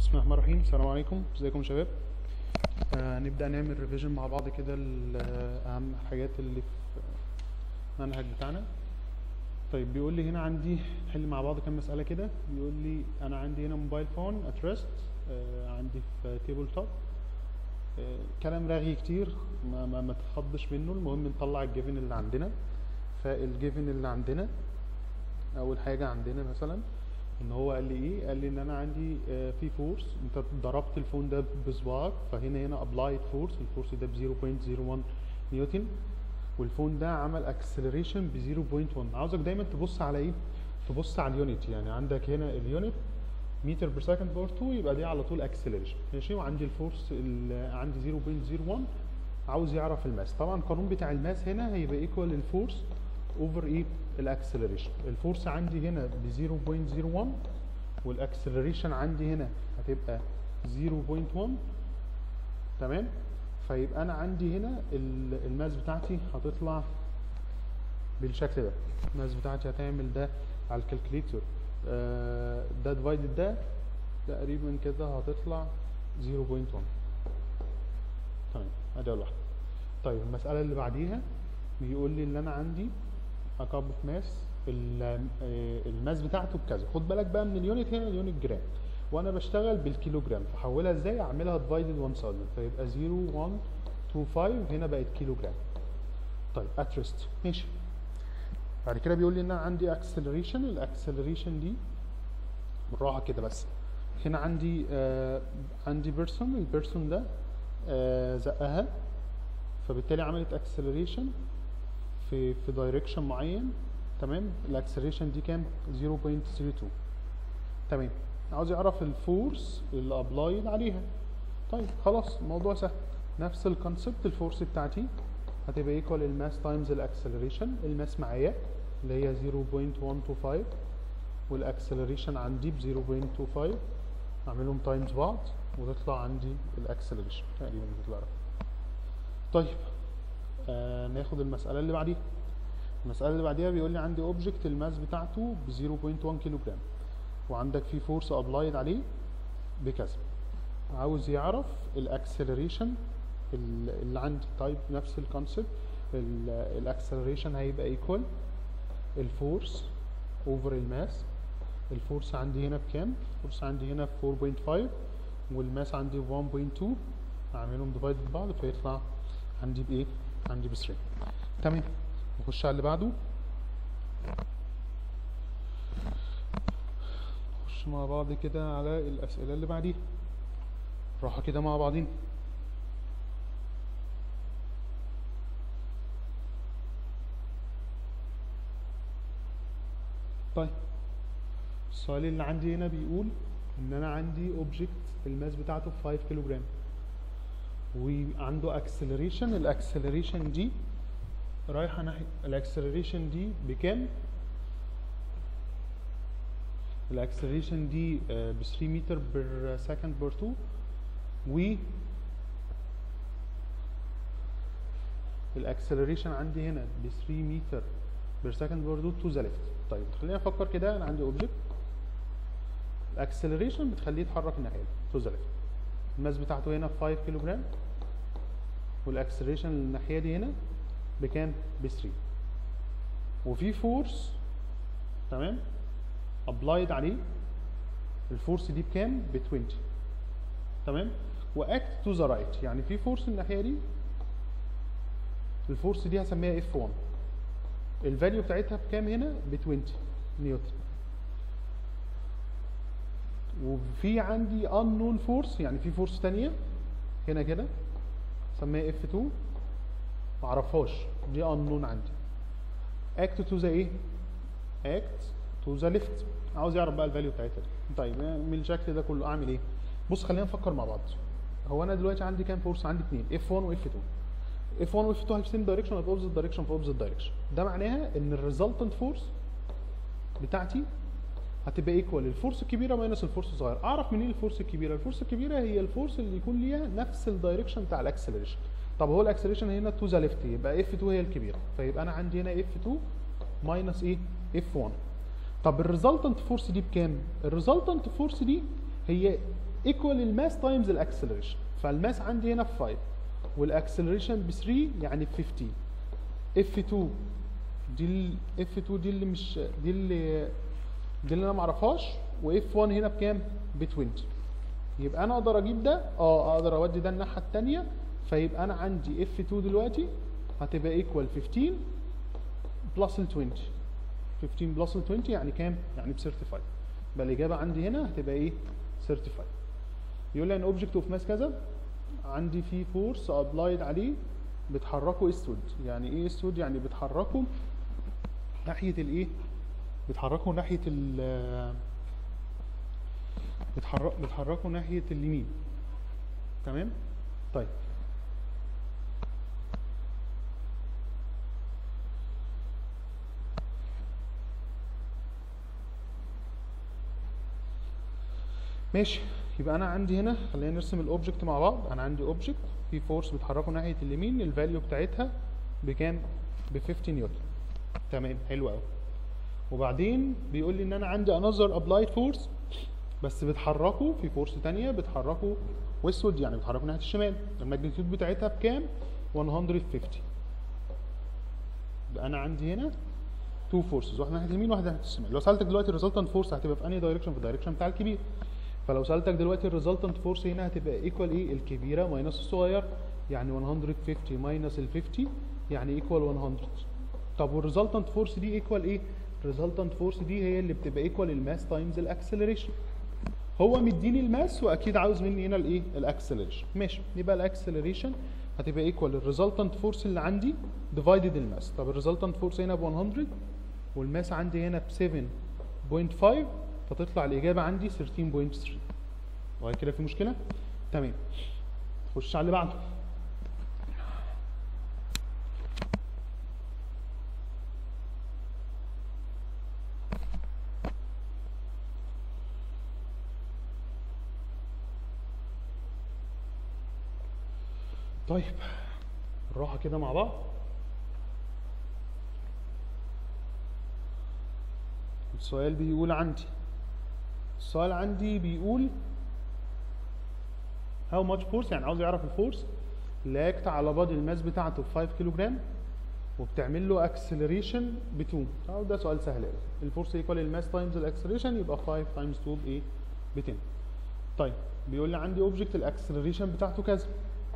بسم الله الرحمن الرحيم السلام عليكم ازيكم يا شباب آه نبدأ نعمل ريفيجن مع بعض كده ل- أهم الحاجات اللي في المنهج بتاعنا طيب بيقول لي هنا عندي نحل مع بعض كام مسألة كده بيقول لي أنا عندي هنا موبايل فون اترست آه عندي في تيبل توب آه كلام رغي كتير ما, ما, ما تخضش منه المهم نطلع الجيفن اللي عندنا فالجيفن اللي عندنا اول حاجه عندنا مثلا ان هو قال لي ايه قال لي ان انا عندي آه، في فورس انت ضربت الفون ده بصباعك فهنا هنا ابلايد فورس الفورس ده ب 0.01 نيوتن والفون ده عمل اكسلريشن ب 0.1 عاوزك دايما تبص على ايه تبص على اليونت يعني عندك هنا اليونت متر بير سكند باور 2 يبقى دي على طول اكسلريشن ماشي وعندي الفورس ال- عندي 0.01 عاوز يعرف الماس طبعا القانون بتاع الماس هنا هيبقى ايكوال للفورس اوفر ايه الاكسلريشن الفورس عندي هنا ب 0.01 والاكسلريشن عندي هنا هتبقى 0.1 تمام فيبقى انا عندي هنا ال- الماس بتاعتي هتطلع بالشكل ده الماس بتاعتي هتعمل ده على الكالكوليتر آه ده ديفايدد ده تقريبا كده هتطلع 0.1 تمام ادي اول واحده طيب المساله اللي بعديها بيقول لي ان انا عندي كاب اوف ماس الماس بتاعته بكذا خد بالك بقى من اليونت هنا اليونت جرام وانا بشتغل بالكيلو جرام فحولها ازاي اعملها ديفايدد 1000 فيبقى 0125 هنا بقت كيلو جرام طيب اترست ماشي بعد كده بيقول لي ان انا عندي اكسلريشن الاكسلريشن دي بالراحه كده بس هنا عندي آه عندي بيرسون البيرسون ده آه زقها فبالتالي عملت اكسلريشن في في دايركشن معين تمام الاكسلريشن دي كام 0.32 تمام عاوز يعرف الفورس اللي ابلايد عليها طيب خلاص الموضوع سهل نفس الكونسبت الفورس بتاعتي هتبقى ايكوال الماس تايمز الاكسلريشن الماس معايا اللي هي 0.125 والاكسلريشن عندي ب 0.25 اعملهم تايمز بعض وتطلع عندي الاكسلريشن تقريبا بتطلع رقم. طيب آه ناخد المسألة اللي بعديها المسألة اللي بعديها بيقول لي عندي اوبجكت الماس بتاعته ب 0.1 كيلو جرام وعندك في فورس ابلايد عليه بكذا عاوز يعرف الاكسلريشن اللي عندي طيب نفس الكونسيبت الاكسلريشن هيبقى ايكوال الفورس اوفر الماس الفورس عندي هنا بكام الفورس عندي هنا ب 4.5 والماس عندي ب 1.2 اعملهم ديفايد ببعض فيطلع عندي بايه عندي ب 3 تمام نخش على اللي بعده نخش مع بعض كده على الاسئله اللي بعديها راحه كده مع بعضين طيب السؤال اللي عندي هنا بيقول ان انا عندي اوبجكت الماس بتاعته 5 كيلو جرام وعنده اكسلريشن الاكسلريشن دي رايحه ناحيه الاكسلريشن دي بكام الاكسلريشن دي ب 3 متر بير سكند بير 2 و الاكسلريشن عندي هنا ب 3 متر بير سكند بير 2 تو ذا ليفت طيب خلينا نفكر كده انا عندي اوبجكت الاكسلريشن بتخليه يتحرك الناحيه دي تو ذا ليفت الماس بتاعته هنا 5 كيلو جرام والاكسلريشن الناحيه دي هنا بكام ب 3 وفي فورس تمام ابلايد عليه الفورس دي بكام ب 20 تمام واكت تو ذا رايت يعني في فورس الناحيه دي الفورس دي هسميها اف 1 الفاليو بتاعتها بكام هنا ب 20 نيوتن وفي عندي unknown فورس يعني في فورس تانية هنا كده سميها F2 معرفهاش دي unknown عندي act to the ايه act to the left عاوز يعرف بقى الفاليو بتاعتها دي طيب من الشكل ده كله اعمل ايه بص خلينا نفكر مع بعض هو انا دلوقتي عندي كام فورس عندي اثنين F1 و F2 F1 و F2 في سيم دايركشن ولا اوبزيت دايركشن في اوبزيت دايركشن ده معناها ان الريزلتنت فورس بتاعتي هتبقى ايكوال الفورس الكبيره ماينس الفورس الصغيره اعرف منين الفورس الكبيره الفورس الكبيره هي الفورس اللي يكون ليها نفس الدايركشن بتاع الاكسلريشن طب هو الاكسلريشن هنا تو ذا ليفت يبقى اف 2 هي الكبيره فيبقى انا عندي هنا اف 2 ماينس ايه اف 1 طب الريزلتنت فورس دي بكام الريزلتنت فورس دي هي ايكوال الماس تايمز الاكسلريشن فالماس عندي هنا ب 5 والاكسلريشن ب 3 يعني ب 15 اف 2 دي ال اف 2 دي اللي مش دي اللي دي اللي انا ما اعرفهاش واف 1 هنا بكام؟ ب 20 يبقى انا اقدر اجيب ده اه اقدر اودي ده الناحيه الثانيه فيبقى انا عندي اف 2 دلوقتي هتبقى ايكوال 15 بلس ال 20 15 بلس ال 20 يعني كام؟ يعني ب 35 يبقى الاجابه عندي هنا هتبقى ايه؟ 35 يقول لي ان اوبجكت اوف ماس كذا عندي فيه فورس ابلايد عليه بتحركه اسود يعني ايه اسود يعني بتحركه ناحيه الايه بتحركه ناحيه ال بتحرك بتحركه ناحيه اليمين تمام طيب ماشي يبقى انا عندي هنا خلينا نرسم الاوبجكت مع بعض انا عندي اوبجكت في فورس بتحركه ناحيه اليمين الفاليو بتاعتها بكام ب 15 نيوتن تمام حلو قوي وبعدين بيقول لي ان انا عندي انذر ابلايد فورس بس بتحركه في فورس تانية بتحركه واسود يعني بتحركه ناحيه الشمال الماجنتيود بتاعتها بكام 150 يبقى انا عندي هنا تو فورسز واحده ناحيه اليمين واحده ناحيه الشمال لو سالتك دلوقتي الريزلتنت فورس هتبقى في انهي دايركشن في الدايركشن بتاع الكبير فلو سالتك دلوقتي الريزلتنت فورس هنا هتبقى ايكوال ايه الكبيره ماينس الصغير يعني 150 ماينس ال 50 يعني ايكوال 100 طب والريزلتنت فورس دي ايكوال ايه الريزلتنت فورس دي هي اللي بتبقى ايكوال الماس تايمز الاكسلريشن هو مديني الماس واكيد عاوز مني هنا الايه الاكسلريشن ماشي يبقى الاكسلريشن هتبقى ايكوال الريزلتنت فورس اللي عندي ديفايدد الماس طب الريزلتنت فورس هنا ب 100 والماس عندي هنا ب 7.5 فتطلع الاجابه عندي 13.3 وهي كده في مشكله تمام خش على اللي بعده طيب نروح كده مع بعض السؤال بيقول عندي السؤال عندي بيقول how much force يعني عاوز يعرف الفورس اللي اكت على بادي الماس بتاعته 5 كيلو جرام وبتعمل له اكسلريشن ب 2 أو ده سؤال سهل قوي الفورس ايكوال الماس تايمز الاكسلريشن يبقى 5 تايمز 2 بايه ب 10 طيب بيقول لي عندي اوبجكت الاكسلريشن بتاعته كذا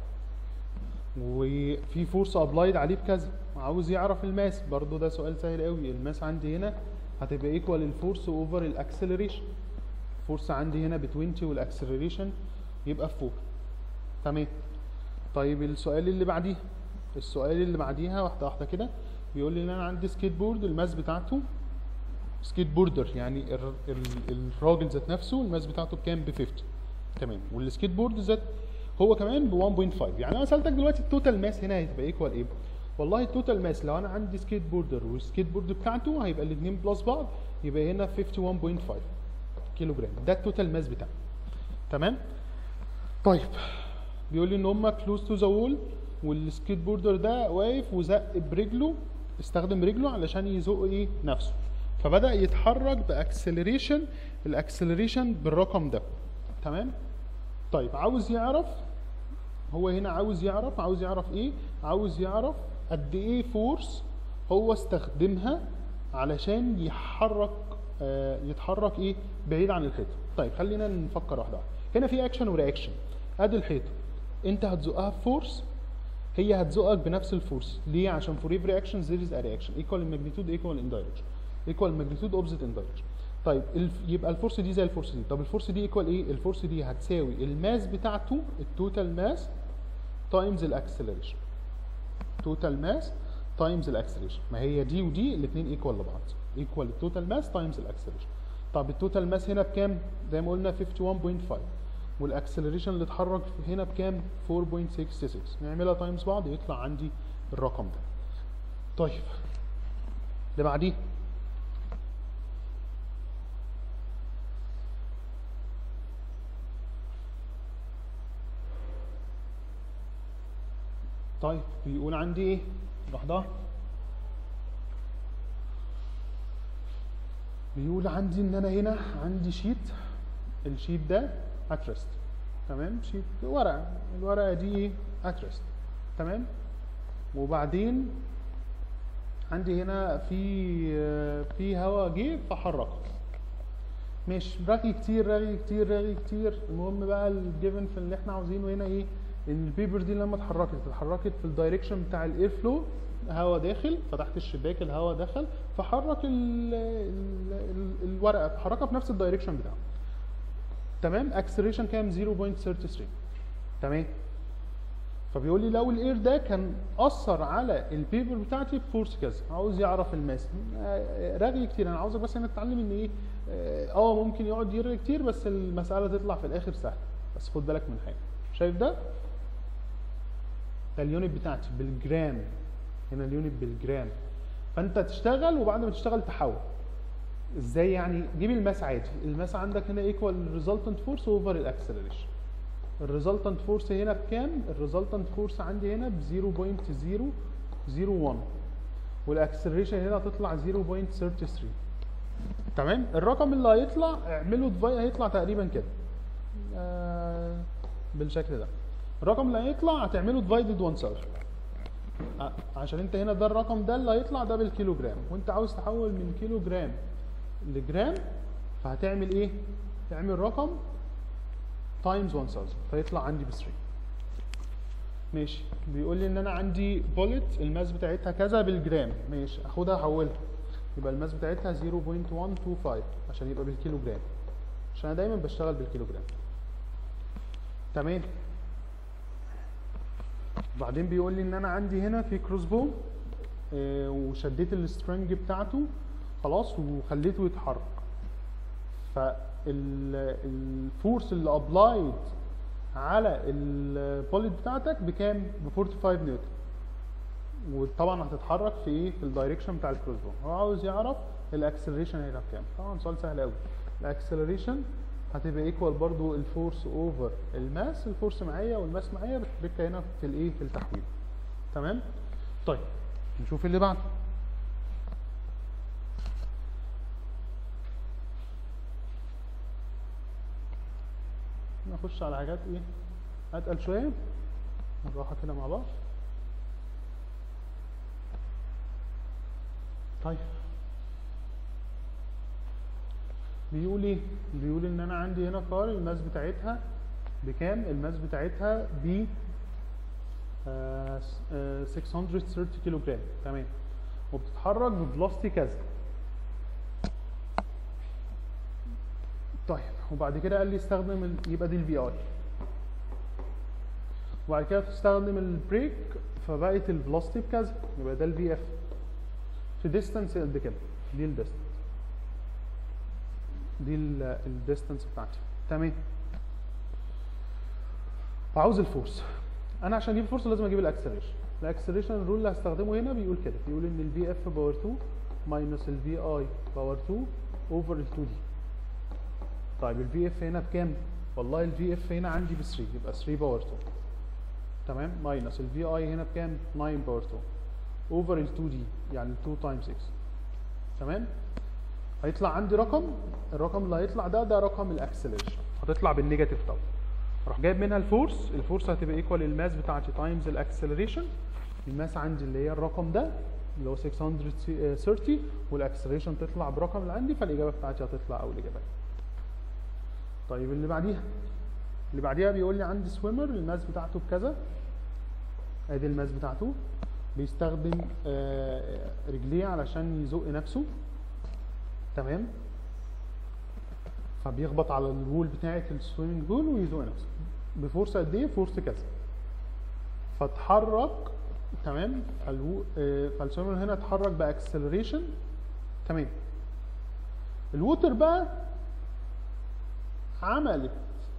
وفي فورس ابلايد عليه بكذا عاوز يعرف الماس برضو ده سؤال سهل قوي الماس عندي هنا هتبقى ايكوال الفورس اوفر الاكسلريشن الفورس عندي هنا ب 20 والاكسلريشن يبقى 4 تمام طيب السؤال اللي بعديه السؤال اللي بعديها واحده واحده كده بيقول لي ان انا عندي سكيت بورد الماس بتاعته سكيت بوردر يعني ال ال الراجل ذات نفسه الماس بتاعته بكام ب 50 تمام والسكيت بورد ذات هو كمان ب 1.5 يعني انا سالتك دلوقتي التوتال ماس هنا هتبقى ايكوال ايه والله التوتال ماس لو انا عندي سكيت بوردر والسكيت بورد بتاعته هيبقى الاثنين بلس بعض يبقى هنا 51.5 كيلو جرام ده التوتال ماس بتاعه تمام طيب بيقول لي ان هم كلوز تو ذا وول والسكيت بوردر ده واقف وزق برجله استخدم رجله علشان يزق ايه نفسه فبدا يتحرك باكسلريشن الاكسلريشن بالرقم ده تمام طيب عاوز يعرف هو هنا عاوز يعرف عاوز يعرف ايه عاوز يعرف قد ايه فورس هو استخدمها علشان يحرك آه يتحرك ايه بعيد عن الحيطه طيب خلينا نفكر واحده واحده هنا في اكشن ورياكشن ادي الحيطه انت هتزقها بفورس هي هتزقك بنفس الفورس ليه عشان for every action there is a reaction equal in magnitude equal in direction equal magnitude opposite in direction طيب الف... يبقى الفورس دي زي الفورس دي طب الفورس دي ايكوال ايه الفورس دي هتساوي الماس بتاعته التوتال ماس تايمز الاكسلريشن توتال ماس تايمز الاكسلريشن ما هي دي ودي الاثنين ايكوال لبعض ايكوال التوتال ماس تايمز الاكسلريشن طب التوتال ماس هنا بكام زي ما قلنا 51.5 والاكسلريشن اللي اتحرك هنا بكام 4.66 نعملها تايمز بعض يطلع عندي الرقم ده طيب اللي بعديه طيب بيقول عندي ايه لحظه بيقول عندي ان انا هنا عندي شيت الشيت ده at rest تمام شيت ورقه الورقه دي ايه at rest تمام وبعدين عندي هنا في آه، في هواء جه فحركه ماشي رغي كتير رغي كتير رغي كتير المهم بقى الجيفن في اللي احنا عاوزينه هنا ايه ان البيبر دي لما اتحركت اتحركت في الدايركشن بتاع الاير فلو هواء داخل فتحت الشباك الهواء دخل فحرك ال ال ال الورقه حركها في نفس الدايركشن بتاعه تمام اكسلريشن كام 0.33 تمام فبيقول لي لو الاير ده كان اثر على البيبر بتاعتي بفورس كذا عاوز يعرف الماس آه، رغي كتير انا عاوزك بس هنا تتعلم ان ايه اه آه، ممكن يقعد يرغي كتير بس المساله تطلع في الاخر سهله بس خد بالك من حاجه شايف ده ده اليونت بتاعتي بالجرام هنا اليونت بالجرام فانت تشتغل وبعد ما تشتغل تحول ازاي يعني جيب الماس عادي الماس عندك هنا ايكوال ريزلتنت فورس اوفر الاكسلريشن الريزلتنت فورس هنا بكام الريزلتنت فورس عندي هنا ب 0.001 والاكسلريشن هنا هتطلع 0.33 تمام الرقم اللي هيطلع اعمله ديفايد هيطلع تقريبا كده آه بالشكل ده الرقم اللي هيطلع هتعمله ديفايدد 1000 ع- عشان انت هنا ده الرقم ده اللي هيطلع ده بالكيلو جرام وانت عاوز تحول من كيلو جرام لجرام فهتعمل ايه تعمل رقم تايمز 1000 فيطلع عندي ب 3 ماشي بيقول لي ان انا عندي بولت الماس بتاعتها كذا بالجرام ماشي اخدها احولها يبقى الماس بتاعتها 0.125 عشان يبقى بالكيلو جرام عشان انا دايما بشتغل بالكيلو جرام تمام بعدين بيقول لي ان انا عندي هنا في كروس بو آه وشديت السترنج بتاعته خلاص وخليته يتحرك فالفورس اللي ابلايد على البوليت بتاعتك بكام؟ ب 45 نيوتن وطبعا هتتحرك في ايه؟ في الدايركشن بتاع الكروس بو هو عاوز يعرف الاكسلريشن هنا بكام طبعا سؤال سهل قوي الاكسلريشن هتبقى ايكوال برضو الفورس اوفر الماس الفورس معايا والماس معايا بتبقى هنا في الايه في التحويل تمام طيب نشوف اللي بعده نخش على حاجات ايه اتقل شويه نروحها كده مع بعض طيب بيقول ايه بيقول ان انا عندي هنا كار الماس بتاعتها بكام الماس بتاعتها ب آه، س- آه، 630 كيلو جرام تمام وبتتحرك بفلوستي كذا طيب وبعد كده قال لي استخدم ال... يبقى دي الفي اي وبعد كده تستخدم البريك فبقت الفلوستي بكذا يبقى ده الفي اف في ديستانس قد كده دي الديستانس دي الديستانس بتاعتي تمام وعاوز الفورس انا عشان اجيب الفورس لازم اجيب الاكسلريشن الاكسلريشن الرول اللي هستخدمه هنا بيقول كده بيقول ان الفي اف باور 2 ماينس الفي اي باور 2 اوفر ال 2 دي طيب الفي اف هنا بكام والله الفي اف هنا عندي ب 3 يبقى 3 باور 2 تمام ماينس الفي اي هنا بكام 9 باور 2 اوفر ال 2 دي يعني 2 تايمز 6 تمام هيطلع عندي رقم الرقم اللي هيطلع ده ده رقم الاكسلريشن هتطلع بالنيجاتيف طبعا اروح جايب منها الفورس الفورس هتبقى ايكوال الماس بتاعتي تايمز الاكسلريشن الماس عندي اللي هي الرقم ده اللي هو 630 والاكسلريشن تطلع برقم اللي عندي فالاجابه بتاعتي هتطلع اول اجابه طيب اللي بعديها اللي بعديها بيقول لي عندي سويمر الماس بتاعته بكذا ادي الماس بتاعته بيستخدم آه، رجليه علشان يزق نفسه تمام فبيخبط على الوول بتاعه السويمنج بول ويزق نفسه بفورس قد ايه فورس كذا فاتحرك تمام الو... آه، فالسويمر هنا اتحرك باكسلريشن تمام الووتر بقى عملت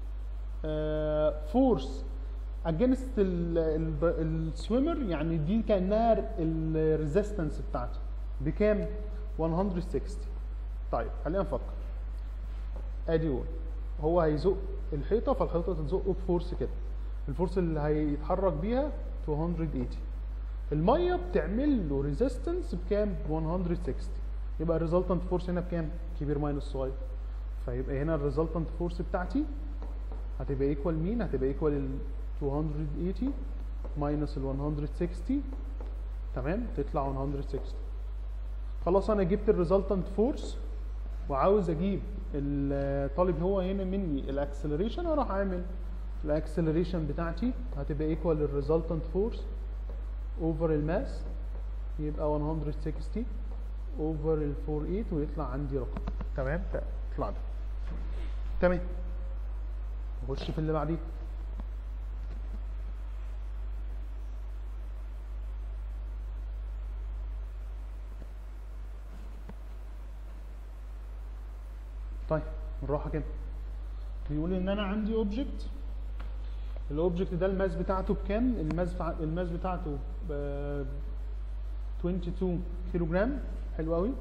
فورس اجينست السويمر يعني دي كانها الريزيستنس بتاعته بكام 160 طيب خلينا نفكر ادي وول هو هيزق الحيطه فالحيطه تزقه بفورس كده الفورس اللي هيتحرك بيها 280 الميه بتعمل له ريزيستنس بكام 160 يبقى الريزلتنت فورس هنا بكام كبير ماينس صغير فيبقى هنا الريزلتنت فورس بتاعتي هتبقى ايكوال مين هتبقى ايكوال ال 280 ماينس ال 160 تمام تطلع 160 خلاص انا جبت الريزلتنت فورس وعاوز اجيب الطالب هو هنا مني الاكسلريشن اروح عامل الاكسلريشن بتاعتي هتبقى ايكوال للريزلتنت فورس اوفر الماس يبقى 160 اوفر ال 48 ويطلع عندي رقم تمام يطلع ده تمام نخش في اللي بعديه طيب بالراحه كده بيقول ان انا عندي اوبجكت الاوبجكت ده الماس بتاعته بكام الماس بتاع- الماس بتاعته ب 22 كيلو جرام حلو قوي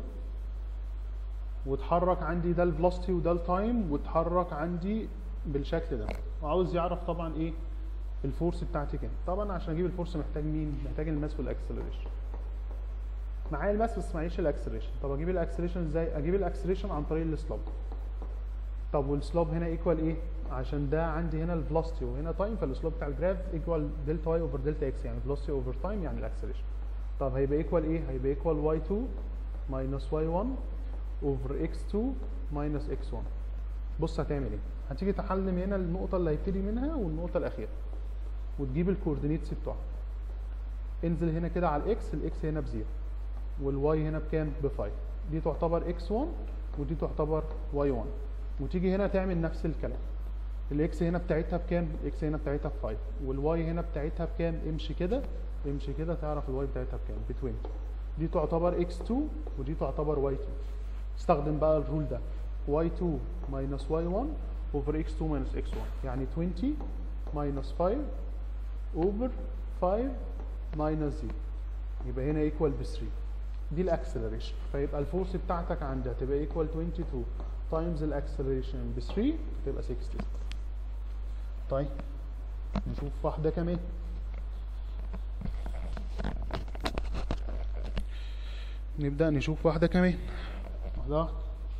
واتحرك عندي ده الفلوسيتي وده التايم واتحرك عندي بالشكل ده وعاوز يعرف طبعا ايه الفورس بتاعتي كام طبعا عشان اجيب الفورس محتاج مين محتاج الماس والاكسلريشن معايا الماس بس معيش الاكسلريشن طب اجيب الاكسلريشن ازاي اجيب الاكسلريشن عن طريق السلوب طب والسلوب هنا ايكوال ايه عشان ده عندي هنا الفلوسيتي وهنا تايم فالسلوب بتاع الجراف ايكوال دلتا واي اوفر دلتا اكس يعني فلوسيتي اوفر تايم يعني الاكسلريشن طب هيبقى ايكوال ايه هيبقى ايكوال واي 2 ماينس واي 1 اوفر اكس 2 ماينس اكس 1 بص هتعمل ايه هتيجي تحلم هنا النقطه اللي هيبتدي منها والنقطه الاخيره وتجيب الكوردينيتس بتوعها انزل هنا كده على الاكس الاكس هنا بزيرو والواي هنا بكام ب 5 دي تعتبر اكس 1 ودي تعتبر واي 1 وتيجي هنا تعمل نفس الكلام الاكس هنا بتاعتها بكام الاكس هنا بتاعتها ب 5 والواي هنا بتاعتها بكام امشي كده امشي كده تعرف الواي بتاعتها بكام ب 20 دي تعتبر اكس 2 ودي تعتبر واي 2 استخدم بقى الرول ده واي 2 ماينس واي 1 اوفر اكس 2 ماينس اكس 1 يعني 20 ماينس 5 اوفر 5 ماينس 0 يبقى هنا ايكوال ب 3 دي الاكسلريشن فيبقى الفورس بتاعتك عندها تبقى ايكوال 22 تايمز الاكسلريشن ب 3 تبقى 60 طيب نشوف واحدة كمان نبدأ نشوف واحدة كمان واحدة واحدة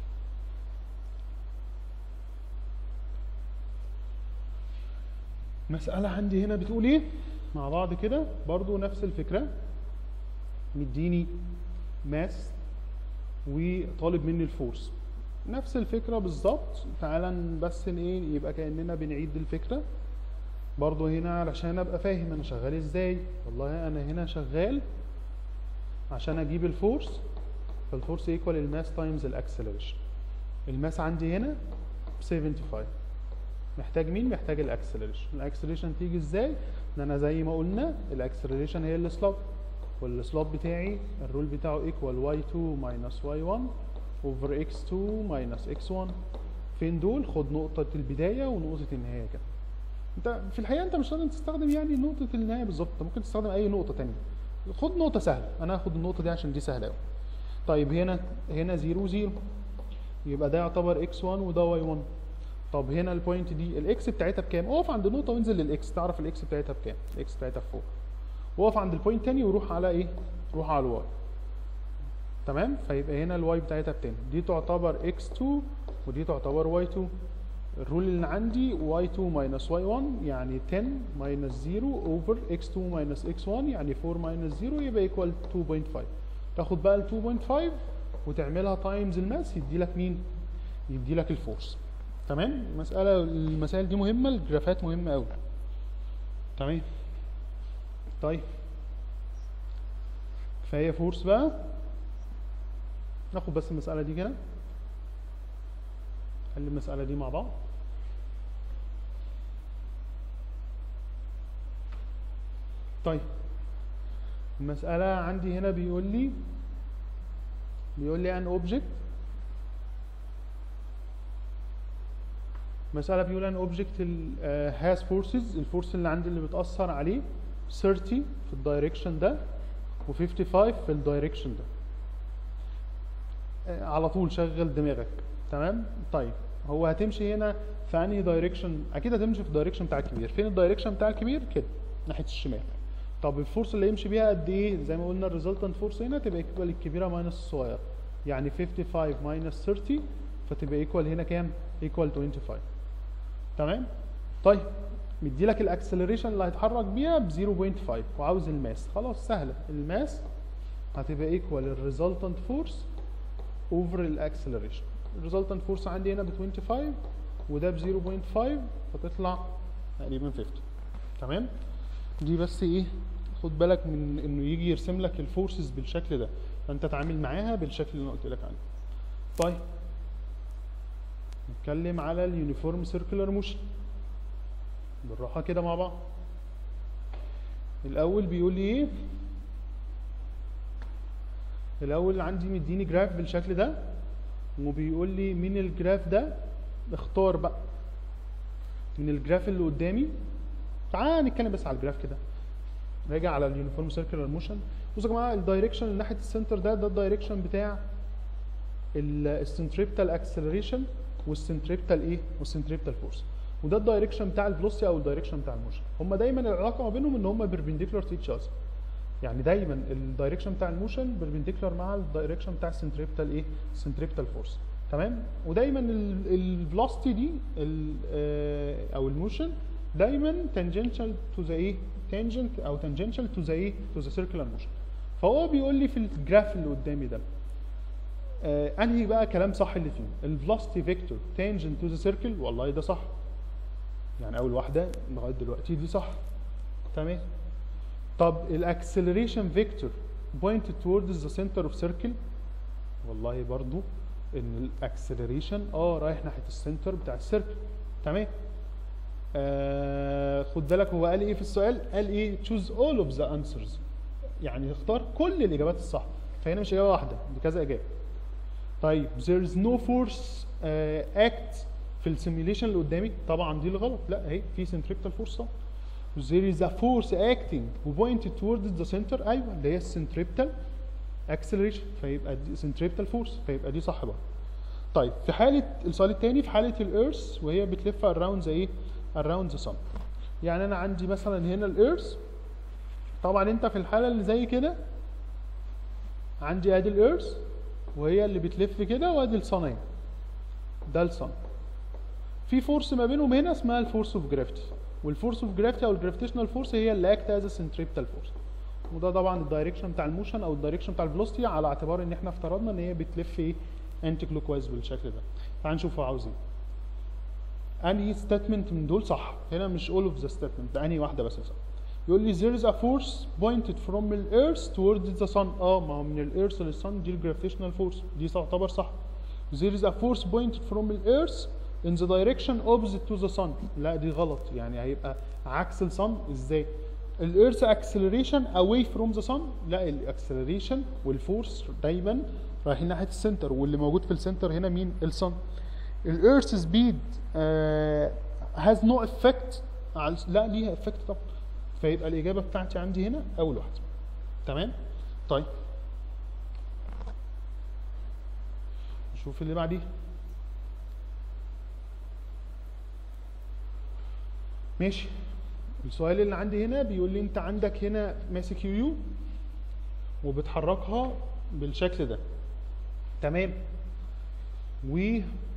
مسألة عندي هنا بتقول ايه مع بعض كده برضو نفس الفكرة مديني ماس وطالب مني الفورس نفس الفكرة بالظبط تعالى بس ن- ايه يبقى كأننا بنعيد الفكرة برضو هنا علشان ابقى فاهم انا شغال ازاي والله انا هنا شغال عشان اجيب الفورس فالفورس ايكوال الماس تايمز الاكسلريشن الماس عندي هنا 75 محتاج مين محتاج الاكسلريشن الاكسلريشن تيجي ازاي ان انا زي ما قلنا الاكسلريشن هي السلوب والسلوب بتاعي الرول بتاعه ايكوال y2 ماينس y1 اوفر x2 ماينس x1 فين دول خد نقطة البداية ونقطة النهاية كده انت في الحقيقة انت مش لازم تستخدم يعني نقطة النهاية بالظبط انت ممكن تستخدم اي نقطة تانية خد نقطة سهلة انا هاخد النقطة دي عشان دي سهلة قوي طيب هنا هنا 0 0 يبقى ده يعتبر x1 وده y1 طب هنا البوينت دي الاكس بتاعتها بكام؟ اقف عند النقطة وانزل للاكس تعرف الاكس بتاعتها بكام؟ الاكس بتاعتها بفوق. واقف عند البوينت تاني وروح على ايه؟ روح على الواي. تمام؟ فيبقى هنا الواي بتاعتها بتاني. دي تعتبر x2 ودي تعتبر y2. الرول اللي عندي y2 minus y1 يعني 10 minus 0 over x2 minus x1 يعني 4 minus 0 يبقى equal 2.5. تاخد بقى ال 2.5 وتعملها تايمز الماس يدي لك مين؟ يدي لك الفورس. تمام المسألة المسائل دي مهمة الجرافات مهمة أوي تمام طيب كفاية فورس بقى ناخد بس المسألة دي كده نحل المسألة دي مع بعض طيب المسألة عندي هنا بيقول لي بيقول لي ان اوبجكت مسألة بيقول ان اوبجكت هاز فورسز الفورس اللي عندي اللي بتأثر عليه 30 في الدايركشن ده و55 في الدايركشن ده آه، على طول شغل دماغك تمام طيب هو هتمشي هنا في انهي دايركشن اكيد هتمشي في الدايركشن بتاع الكبير فين الدايركشن بتاع الكبير كده ناحيه الشمال طب الفورس اللي يمشي بيها قد ايه زي ما قلنا الريزلتنت فورس هنا تبقى ايكوال الكبيره ماينس الصغيره يعني 55 ماينس 30 فتبقى ايكوال هنا كام ايكوال 25 تمام طيب مدي لك الاكسلريشن اللي هيتحرك بيها ب 0.5 وعاوز الماس خلاص سهله الماس هتبقى ايكوال الريزلتنت فورس اوفر الاكسلريشن الريزلتنت فورس عندي هنا ب 25 وده ب 0.5 فتطلع تقريبا 50 تمام دي بس ايه خد بالك من انه يجي يرسم لك الفورسز بالشكل ده فانت تعامل معاها بالشكل اللي انا قلت لك عليه طيب نتكلم على اليونيفورم سيركولار موشن بالراحه كده مع بعض الاول بيقول لي ايه الاول عندي مديني جراف بالشكل ده وبيقول لي من الجراف ده اختار بقى من الجراف اللي قدامي تعال نتكلم بس على الجراف كده راجع على اليونيفورم سيركلر موشن بصوا يا جماعه الدايركشن اللي ناحيه السنتر ده ده الدايركشن بتاع السنتريبتال اكسلريشن والسنتريبتال ايه والسنتريبتال فورس وده الدايركشن بتاع الفلوسيتي او الدايركشن بتاع الموشن هم دايما العلاقه ما بينهم ان هم بيربنديكولار تو ايتش اذر يعني دايما الدايركشن بتاع الموشن بيربنديكولار مع الدايركشن بتاع السنتريبتال ايه السنتريبتال فورس تمام ودايما الفلوسيتي دي ال- آه، او الموشن دايما تانجنشال تو ذا ايه تانجنت او تانجنشال تو ذا ايه تو ذا سيركلر موشن فهو بيقول لي في الجراف اللي قدامي ده آه انهي بقى كلام صح اللي فيه الفلوسيتي فيكتور تانجنت تو ذا سيركل والله ده صح يعني اول واحده لغايه دلوقتي دي صح تمام طب الاكسلريشن فيكتور pointed towards the center of circle والله برضو ان الاكسلريشن اه رايح ناحيه السنتر بتاع السيركل تمام آه خد بالك هو قال ايه في السؤال قال ايه choose all of the answers يعني اختار كل الاجابات الصح فهنا مش اجابه واحده دي كذا اجابه طيب there is no force uh, act في السيميليشن اللي قدامي طبعا دي الغلط لا اهي في centripetal force صح there is a force acting pointed towards the center ايوه اللي هي centripetal acceleration فيبقى دي centripetal force فيبقى دي صح بقى طيب في حاله السؤال الثاني في حاله الارث وهي بتلف around زي ايه around the sun يعني انا عندي مثلا هنا الارث طبعا انت في الحاله اللي زي كده عندي ادي الارث وهي اللي بتلف كده وادي الصن اهي ده الصن في فورس ما بينهم هنا اسمها الفورس اوف جرافيتي والفورس اوف جرافيتي او الجرافيتيشنال فورس هي اللي اكت از سنتريبتال فورس وده طبعا الدايركشن بتاع الموشن او الدايركشن بتاع الفيلوسيتي على اعتبار ان احنا افترضنا ان هي بتلف ايه انتي كلوك وايز بالشكل ده تعال نشوف هو عاوز ايه انهي ستيتمنت من دول صح هنا مش all of the statement ده انهي واحده بس صح يقول لي there is a force pointed from the earth towards the sun اه ما هو من الارث للصن دي الجرافيتيشنال فورس دي تعتبر صح there is a force pointed from the earth in the direction opposite to the sun لا دي غلط يعني هيبقى عكس الصن ازاي الارث acceleration away from the sun لا الاكسلريشن والفورس دايما رايحين ناحيه السنتر واللي موجود في السنتر هنا مين الصن الارث سبيد هاز نو افكت لا ليها افكت طبعا فيبقى الاجابه بتاعتي عندي هنا اول واحده تمام طيب نشوف اللي بعديه ماشي السؤال اللي عندي هنا بيقول لي انت عندك هنا ماسك يو يو وبتحركها بالشكل ده تمام و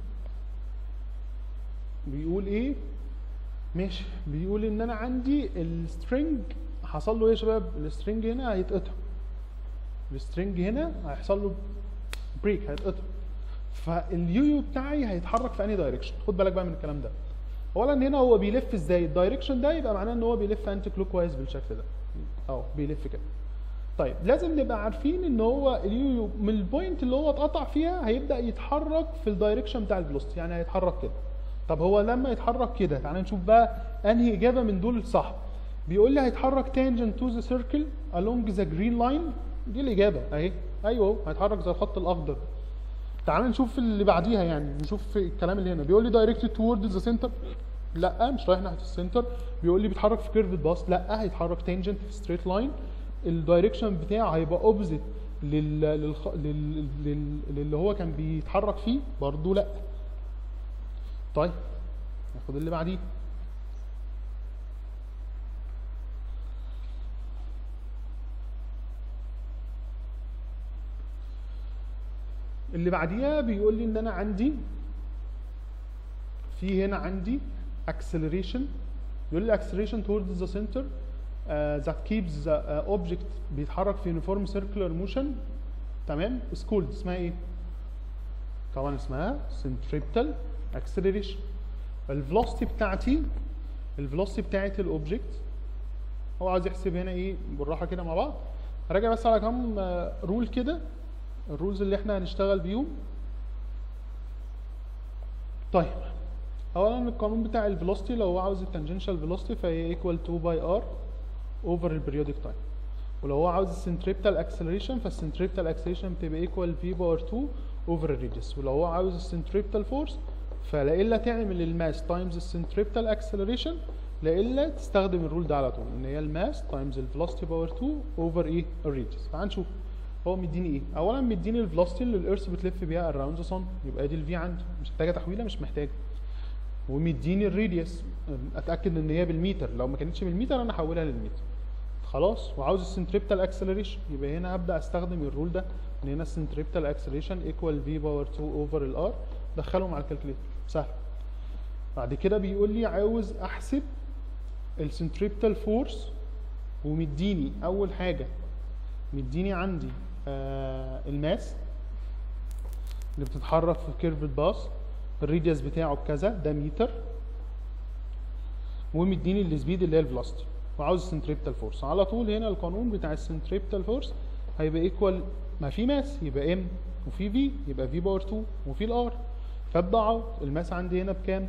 بيقول ايه ماشي بيقول ان انا عندي السترنج حصل له ايه يا شباب السترنج هنا هيتقطع السترنج هنا هيحصل له بريك هيتقطع فاليو يو بتاعي هيتحرك في انهي دايركشن خد بالك بقى من الكلام ده اولا هنا هو بيلف ازاي الدايركشن ده يبقى معناه ان هو بيلف انتي كلوك وايز بالشكل ده اه بيلف كده طيب لازم نبقى عارفين ان هو اليو يو من البوينت اللي هو اتقطع فيها هيبدا يتحرك في الدايركشن بتاع الفيلوسيتي يعني هيتحرك كده طب هو لما يتحرك كده تعالى نشوف بقى انهي اجابه من دول الصح بيقول لي هيتحرك tangent to the circle along the green line دي الاجابه اهي ايوه اهو هيتحرك زي الخط الاخضر تعال نشوف اللي بعديها يعني نشوف الكلام اللي هنا بيقول لي directed towards the center لا مش رايح ناحيه السنتر بيقول لي بيتحرك في كيرف باص لا هيتحرك تانجنت في ستريت لاين الدايركشن بتاعه هيبقى اوبزيت لل... للخ... لل... لل... للي هو كان بيتحرك فيه برضه لا طيب ناخد اللي بعديه اللي بعديها بيقول لي ان انا عندي في هنا عندي acceleration يقول لي acceleration towards the center uh, that keeps the uh, object بيتحرك في uniform circular motion تمام is called اسمها ايه؟ طبعا اسمها centripetal acceleration الفلوسيتي بتاعتي الفلوسيتي بتاعت الاوبجكت هو عايز يحسب هنا ايه بالراحه كده مع بعض راجع بس على كام رول كده الرولز اللي احنا هنشتغل بيهم طيب اولا القانون بتاع الفيلوسيتي لو هو عاوز التانجنشال فيلوسيتي فهي ايكوال 2 باي ار اوفر البريودك تايم ولو هو عاوز السنتريبتال اكسلريشن فالسنتريبتال اكسلريشن بتبقى ايكوال في باور 2 اوفر الريديوس ولو هو عاوز السنتريبتال فورس فلا الا تعمل الماس تايمز السنتريبتال اكسلريشن لا الا تستخدم الرول ده على طول ان هي الماس تايمز الفيلوسيتي باور 2 اوفر ايه الريديوس فهنشوف هو مديني ايه اولا مديني الفيلوسيتي اللي الارث بتلف بيها اراوند ذا صن يبقى دي الفي عندي مش محتاجه تحويله مش محتاجه ومديني الريديوس اتاكد ان هي بالمتر لو ما كانتش بالمتر انا احولها للمتر خلاص وعاوز السنتريبتال اكسلريشن يبقى هنا ابدا استخدم الرول ده ان هنا السنتريبتال اكسلريشن ايكوال في باور 2 اوفر الار دخلهم على الكالكوليتر سهل بعد كده بيقول لي عاوز احسب السنتريبتال فورس ومديني اول حاجه مديني عندي آه الماس اللي بتتحرك في كيرفد باص الريديوس بتاعه بكذا ده متر ومديني السبيد اللي هي الفلوسيتي وعاوز السنتريبتال فورس على طول هنا القانون بتاع السنتريبتال فورس هيبقى ايكوال ما في ماس يبقى ام وفي في يبقى في باور 2 وفي الار فابدا اعوض الماس عندي هنا بكام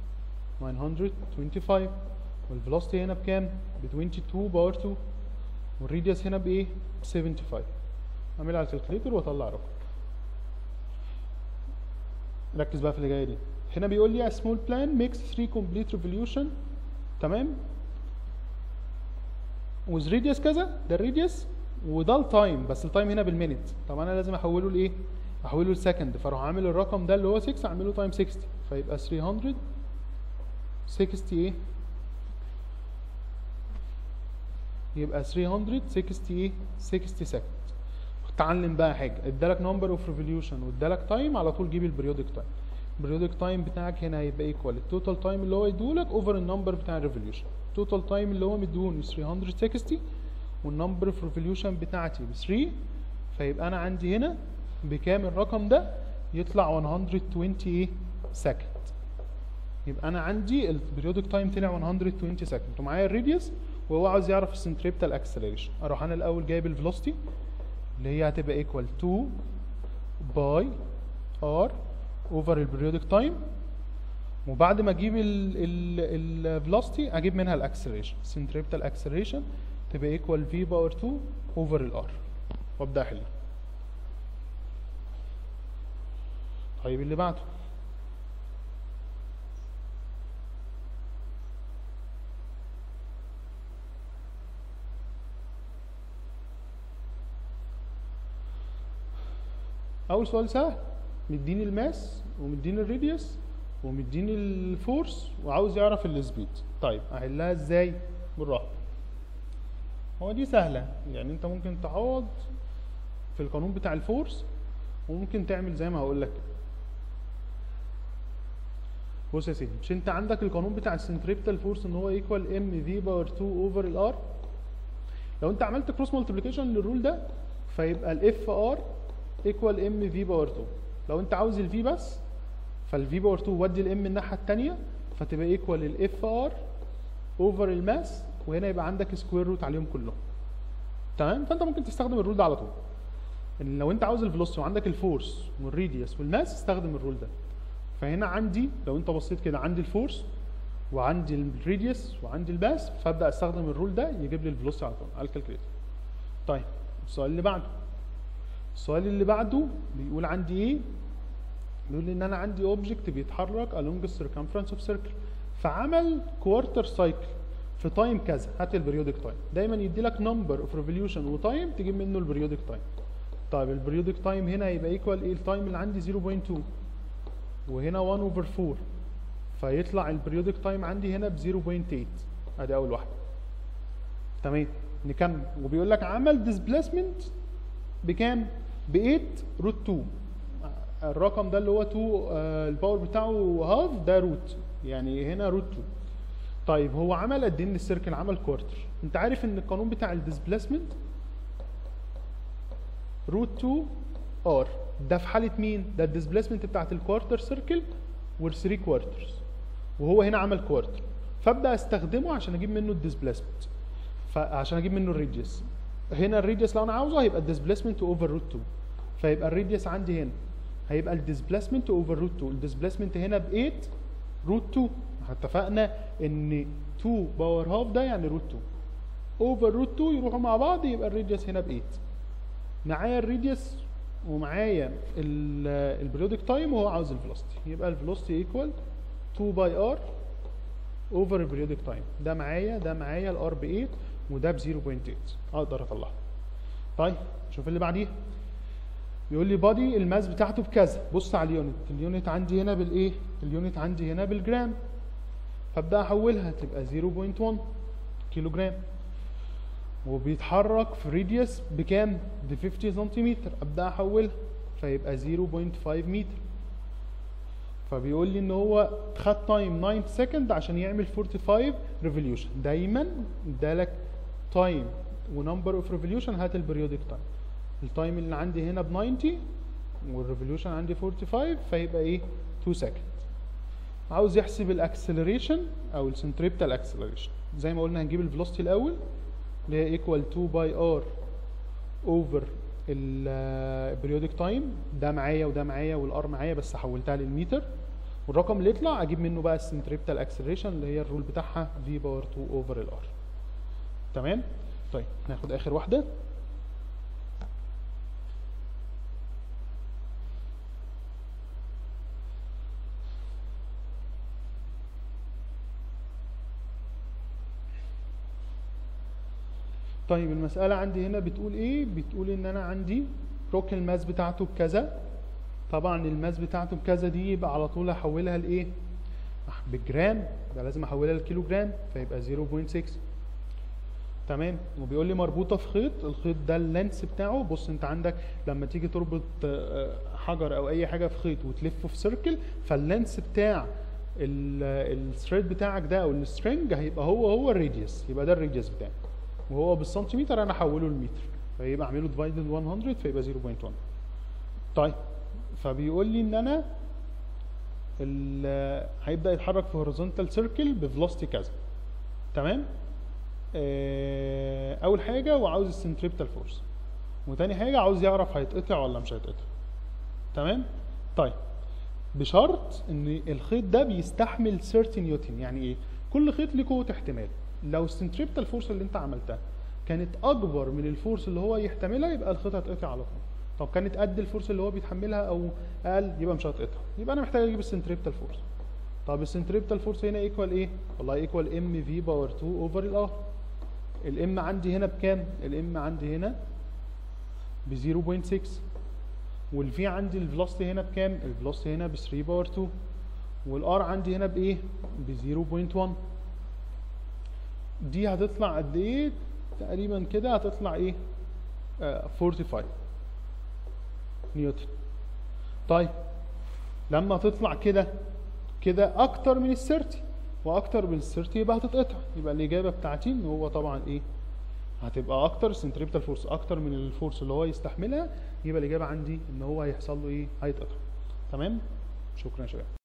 925 والفلوسيتي هنا بكام ب 22 باور 2 والريديوس هنا بايه ب 75 اعملها على الكالكوليتر واطلع رقم ركز بقى في اللي جايه دي هنا بيقول لي a small plan makes 3 complete revolution تمام with radius كذا ده الراديوس وده التايم بس التايم هنا بالمينت طب انا لازم احوله لايه احوله لسكند فاروح عامل الرقم ده اللي هو 6 اعمله تايم 60 فيبقى 300 60 ايه يبقى 360 ايه 60 سكند اتعلم بقى حاجه ادالك نمبر اوف ريفوليوشن وادالك تايم على طول جيب البريودك تايم البريودك تايم بتاعك هنا هيبقى ايكوال التوتال تايم اللي هو يديهولك اوفر النمبر بتاع الريفوليوشن التوتال تايم اللي هو مديهوني 360 والنمبر اوف ريفوليوشن بتاعتي ب 3 فيبقى انا عندي هنا بكام الرقم ده يطلع 120 ايه سكند يبقى انا عندي البريودك تايم طلع 120 سكند ومعايا الراديوس وهو عاوز يعرف السنتريبتال اكسلريشن اروح انا الاول جايب الفيلوسيتي اللي هي هتبقى ايكوال 2 باي ار اوفر البريودك تايم وبعد ما اجيب الفيلوسيتي اجيب منها الاكسلريشن السنتريبتال اكسلريشن تبقى ايكوال في باور 2 اوفر الار وابدا احل طيب اللي بعده اول سؤال سهل مديني الماس ومديني الراديوس ومديني الفورس وعاوز يعرف السبيد طيب احلها ازاي بالراحه هو دي سهله يعني انت ممكن تعوض في القانون بتاع الفورس وممكن تعمل زي ما هقول لك بص يا سيدي مش انت عندك القانون بتاع السنتريبتال فورس ان هو ايكوال ام في باور 2 اوفر الار لو انت عملت كروس مالتيبليكيشن للرول ده فيبقى الاف ار ايكوال ام في باور 2 لو انت عاوز الفي بس فالفي باور 2 ودي الام الناحيه الثانيه فتبقى ايكوال الاف ار اوفر الماس وهنا يبقى عندك سكوير روت عليهم كلهم تمام فانت ممكن تستخدم الرول ده على طول ان لو انت عاوز الفيلوسيتي وعندك الفورس والريديوس والماس استخدم الرول ده فهنا عندي لو انت بصيت كده عندي الفورس وعندي الريديوس وعندي الماس فابدا استخدم الرول ده يجيب لي الفيلوسيتي على طول على الكالكوليتر طيب السؤال اللي بعده السؤال اللي بعده بيقول عندي ايه بيقول لي ان انا عندي اوبجكت بيتحرك along the circumference of circle فعمل كوارتر سايكل في تايم كذا هات البريودك تايم دايما يدي لك نمبر اوف ريفوليوشن وتايم تجيب منه البريودك تايم طيب البريودك تايم هنا يبقى ايكوال ايه التايم اللي عندي 0.2 وهنا 1 اوفر 4 فيطلع البريودك تايم عندي هنا ب 0.8 ادي اول واحده تمام نكمل وبيقول لك عمل ديسبليسمنت بكام ب 8 روت 2 الرقم ده اللي هو 2 آه الباور بتاعه هاف ده روت يعني هنا روت 2 طيب هو عمل قد ايه من السيركل عمل كوارتر انت عارف ان القانون بتاع الديسبليسمنت روت 2 ار ده في حاله مين ده الديسبليسمنت بتاعت الكوارتر سيركل وال 3 كوارترز وهو هنا عمل كوارتر فابدا استخدمه عشان اجيب منه الديسبليسمنت فعشان اجيب منه الريديوس هنا الريديوس لو انا عاوزه هيبقى الديسبليسمنت اوفر روت 2 فيبقى الريديوس عندي هنا هيبقى الديسبليسمنت اوفر روت 2 الديسبليسمنت هنا ب 8 روت 2 اتفقنا ان 2 باور هاف ده يعني روت 2 اوفر روت 2 يروحوا مع بعض يبقى الريديوس هنا ب 8 معايا الريديوس ومعايا البريودك تايم وهو عاوز الفيلوسيتي يبقى الفيلوسيتي ايكوال 2 باي ار اوفر البريودك تايم ده معايا ده معايا الار ب 8 وده ب 0.8 اقدر اطلعه طيب شوف اللي بعديه يقول لي بادي الماس بتاعته بكذا بص على اليونت اليونت عندي هنا بالايه اليونت عندي هنا بالجرام فابدا احولها تبقى 0.1 كيلو جرام وبيتحرك في راديوس بكام ب 50 سنتيمتر ابدا احولها فيبقى 0.5 متر فبيقول لي ان هو خد تايم 9 سكند عشان يعمل 45 ريفوليوشن دايما ادالك تايم ونمبر اوف ريفوليوشن هات البريودك تايم التايم اللي عندي هنا ب 90 والريفوليوشن عندي 45 فيبقى ايه 2 سكند عاوز يحسب الاكسلريشن او السنتريبتال اكسلريشن زي ما قلنا هنجيب الفيلوسيتي الاول اللي هي ايكوال 2 باي ار اوفر البريودك تايم ده معايا وده معايا والار معايا بس حولتها للمتر والرقم اللي يطلع اجيب منه بقى السنتريبتال اكسلريشن اللي هي الرول بتاعها في باور 2 اوفر الار تمام طيب ناخد اخر واحده طيب المسألة عندي هنا بتقول ايه؟ بتقول ان انا عندي روك الماس بتاعته بكذا طبعا الماس بتاعته بكذا دي يبقى على طول احولها لايه؟ بالجرام يبقى لازم احولها لكيلو جرام فيبقى 0.6 تمام وبيقول لي مربوطه في خيط الخيط ده اللينس بتاعه بص انت عندك لما تيجي تربط آه، حجر او اي حاجه في خيط وتلفه في سيركل فاللينس بتاع الثريد بتاعك ده او السترنج هيبقى هو هو الراديوس يبقى ده الراديوس بتاعك وهو بالسنتيمتر انا احوله لمتر فيبقى اعمله ديفايدد 100 فيبقى 0.1 طيب فبيقول لي ان انا ال- هيبدا يتحرك في هوريزونتال سيركل بفلوستي كذا تمام آه، اول حاجه وعاوز السنتريبتال فورس وتاني حاجه عاوز يعرف هيتقطع ولا مش هيتقطع تمام طيب بشرط ان الخيط ده بيستحمل 30 نيوتن يعني ايه كل خيط ليه قوه احتمال لو السنتريبتال فورس اللي انت عملتها كانت اكبر من الفورس اللي هو يحتملها يبقى الخيط هيتقطع على طول طب كانت قد الفورس اللي هو بيتحملها او اقل يبقى مش هتقطع يبقى انا محتاج اجيب السنتريبتال فورس طب السنتريبتال فورس هنا ايكوال ايه والله ايكوال ام في باور 2 اوفر الار الام عندي هنا بكام الام عندي هنا ب 0.6 والفي عندي الفيلوسيتي هنا بكام الفيلوسيتي هنا ب 3 باور 2 والار عندي هنا بايه ب 0.1 دي هتطلع قد ايه تقريبا كده هتطلع ايه آه 45 نيوتن طيب لما تطلع كده كده اكتر من ال 30 واكتر من ال 30 يبقى هتتقطع يبقى الاجابه بتاعتي ان هو طبعا ايه هتبقى اكتر السنتريبتال فورس اكتر من الفورس اللي هو يستحملها يبقى الاجابه عندي ان هو هيحصل له ايه هيتقطع تمام شكرا يا شباب